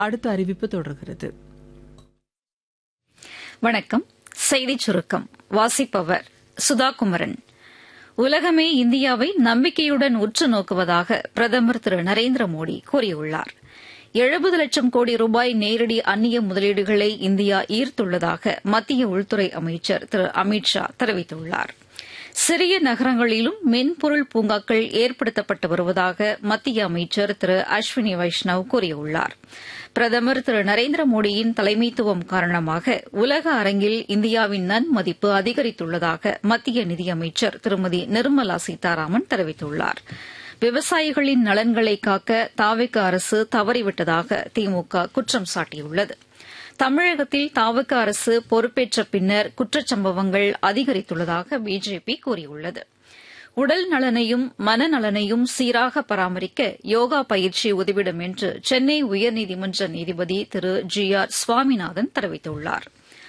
அடுத்த அறிவிப்பு தொடர்கிறது வணக்கம் செய்திச் சுருக்கம் வாசிப்பவர் சுதாகுமரன் உலகமே இந்தியாவை நம்பிக்கையுடன் உற்று நோக்குவதாக பிரதமர் திரு நரேந்திர மோடி கூறியுள்ளார் எழுபது லட்சம் கோடி ரூபாய் நேரடி அந்நிய முதலீடுகளை இந்தியா ஈர்த்துள்ளதாக மத்திய உள்துறை அமைச்சர் திரு அமித் ஷா தெரிவித்துள்ளார் சிறிய நகரங்களிலும் மென்பொருள் பூங்காக்கள் ஏற்படுத்தப்பட்டு வருவதாக மத்திய அமைச்சர் திரு அஸ்வினி வைஷ்ணவ் கூறியுள்ளார் பிரதமர் திரு நரேந்திர மோடியின் தலைமைத்துவம் காரணமாக உலக அரங்கில் இந்தியாவின் நன்மதிப்பு அதிகரித்துள்ளதாக மத்திய நிதியமைச்சர் திருமதி நிர்மலா சீதாராமன் தெரிவித்துள்ளார் விவசாயிகளின் நலன்களை காக்க தாவிக அரசு தவறிவிட்டதாக திமுக குற்றம் சாட்டியுள்ளது தமிழகத்தில் தாவக அரசு பொறுப்பேற்ற பின்னர் குற்றச்சம்பவங்கள் அதிகரித்துள்ளதாக பிஜேபி கூறியுள்ளது உடல் நலனையும் மனநலனையும் சீராக பராமரிக்க யோகா பயிற்சி உதவிடும் என்று சென்னை உயர்நீதிமன்ற நீதிபதி திரு ஜி ஆர் சுவாமிநாதன் தெரிவித்துள்ளாா்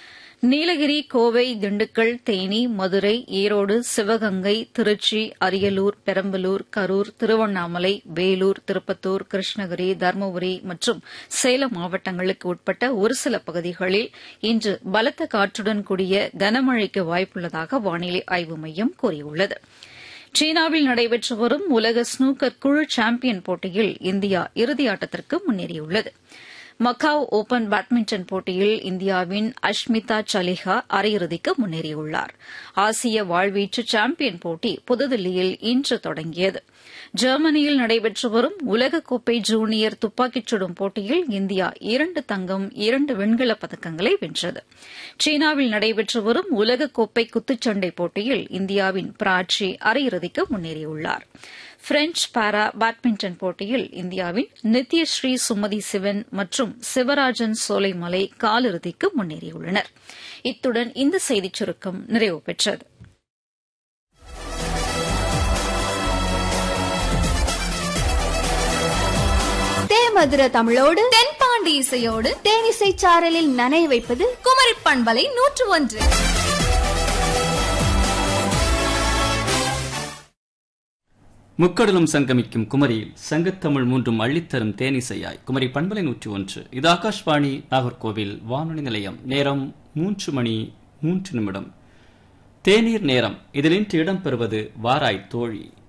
நீலகிரி கோவை திண்டுக்கல் தேனி மதுரை ஈரோடு சிவகங்கை திருச்சி அரியலூர் பெரம்பலூர் கரூர் திருவண்ணாமலை வேலூர் திருப்பத்தூர் கிருஷ்ணகிரி தருமபுரி மற்றும் சேலம் மாவட்டங்களுக்கு உட்பட்ட ஒரு சில பகுதிகளில் இன்று பலத்த காற்றுடன் கூடிய கனமழைக்கு வாய்ப்புள்ளதாக வானிலை ஆய்வு மையம் கூறியுள்ளது சீனாவில் நடைபெற்று வரும் உலக ஸ்னூக்கர் குழு சாம்பியன் போட்டியில் இந்தியா இறுதியாட்டத்திற்கு முன்னேறியுள்ளது மக்காவ் ஓபன் பேட்மிண்டன் போட்டியில் இந்தியாவின் அஷ்மிதா சலிஹா அரையிறுதிக்கு முன்னேறியுள்ளார் ஆசிய வாழ்வீச்சு சாம்பியன் போட்டி புதுதில்லியில் இன்று தொடங்கியது ஜெர்மனியில் நடைபெற்று வரும் உலகக்கோப்பை ஜூனியர் துப்பாக்கிச் சுடும் போட்டியில் இந்தியா இரண்டு தங்கம் இரண்டு வெண்கலப் பதக்கங்களை வென்றது சீனாவில் நடைபெற்று வரும் உலகக்கோப்பை குத்துச்சண்டை போட்டியில் இந்தியாவின் பிராச்சி அரையிறுதிக்கு முன்னேறியுள்ளார் பிரெஞ்ச் பாரா பேட்மிண்டன் போட்டியில் இந்தியாவின் நித்யஸ்ரீ சுமதி சிவன் மற்றும் சிவராஜன் சோலைமலை காலிறுதிக்கு முன்னேறியுள்ளனர் இத்துடன் இந்த செய்திச் சுருக்கம் நிறைவு பெற்றது தேமதுர தமிழோடு தென்பாண்டி இசையோடு தேனிசை சாரலில் நனைய வைப்பது குமரி பண்பலை நூற்று ஒன்று முக்கடலும் சங்கமிக்கும் குமரியில் சங்கத்தமிழ் மூன்றும் அள்ளித்தரும் தேனிசையாய் குமரி பண்பலை நூற்றி ஒன்று இது ஆகாஷ்வாணி நாகர்கோவில் வானொலி நிலையம் நேரம் மூன்று மணி மூன்று நிமிடம் தேநீர் நேரம் இதில் இன்று இடம்பெறுவது வாராய் தோழி